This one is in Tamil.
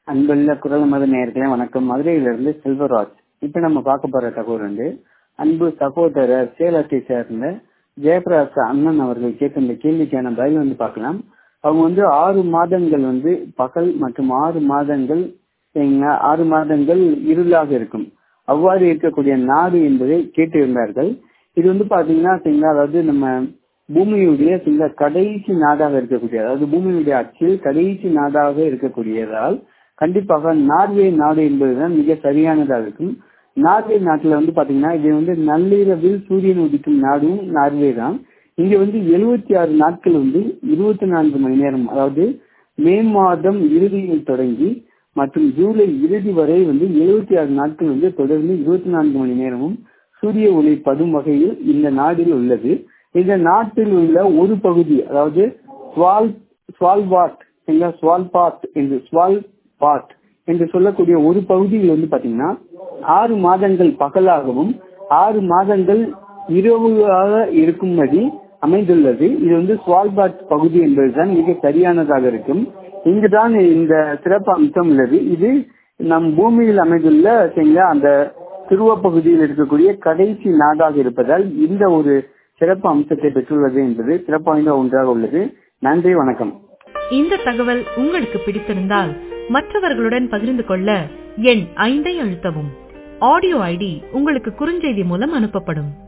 அன்புள்ள குரல் மத நேயர்களே வணக்கம் மதுரையிலிருந்து செல்வராஜ் இப்ப நம்ம பார்க்க போற தகவல் வந்து அன்பு சகோதரர் சேலத்தை சேர்ந்த ஜெயபிரகாஷ் அண்ணன் அவர்கள் கேட்ட இந்த கேள்விக்கான பதில் வந்து பார்க்கலாம் அவங்க வந்து ஆறு மாதங்கள் வந்து பகல் மற்றும் ஆறு மாதங்கள் சரிங்களா, ஆறு மாதங்கள் இருளாக இருக்கும் அவ்வாறு இருக்கக்கூடிய நாடு என்பதை கேட்டிருந்தார்கள் இது வந்து பாத்தீங்கன்னா சரிங்களா, அதாவது நம்ம பூமியுடைய சில கடைசி நாடாக இருக்கக்கூடிய அதாவது பூமியுடைய அச்சில் கடைசி நாடாக இருக்கக்கூடியதால் கண்டிப்பாக நார்வே நாடு என்பதுதான் மிக சரியானதாக இருக்கும் நார்வே நாட்டுல வந்து பாத்தீங்கன்னா இது வந்து நள்ளிரவில் சூரியன் உதிக்கும் நாடும் நார்வே தான் இங்க வந்து எழுபத்தி ஆறு நாட்கள் வந்து இருபத்தி நான்கு மணி நேரம் அதாவது மே மாதம் இறுதியில் தொடங்கி மற்றும் ஜூலை இறுதி வரை வந்து எழுபத்தி ஆறு நாட்கள் வந்து தொடர்ந்து இருபத்தி நான்கு மணி நேரமும் சூரிய ஒளி படும் வகையில் இந்த நாட்டில் உள்ளது இந்த நாட்டில் உள்ள ஒரு பகுதி அதாவது ஸ்வால் ஸ்வால்பாட் எங்க ஸ்வால்பாட் என்று ஸ்வால்பாட் என்று சொல்லக்கூடிய ஒரு பகுதியில் வந்து பாத்தீங்கன்னா ஆறு மாதங்கள் பகலாகவும் ஆறு மாதங்கள் இரவுயாக இருக்கும்படி அமைந்துள்ளது இது வந்து ஸ்வால்பாட் பகுதி என்பதுதான் மிக சரியானதாக இருக்கும் இங்குதான் இந்த சிறப்பு அம்சம் உள்ளது இது நம் பூமியில் அமைந்துள்ள சரிங்களா அந்த துருவ பகுதியில் இருக்கக்கூடிய கடைசி நாடாக இருப்பதால் இந்த ஒரு சிறப்பு அம்சத்தை பெற்றுள்ளது என்பது சிறப்பு வாய்ந்த ஒன்றாக உள்ளது நன்றி வணக்கம் இந்த தகவல் உங்களுக்கு பிடித்திருந்தால் மற்றவர்களுடன் பகிர்ந்து கொள்ள எண் ஐந்தை அழுத்தவும் ஆடியோ ஐடி உங்களுக்கு குறுஞ்செய்தி மூலம் அனுப்பப்படும்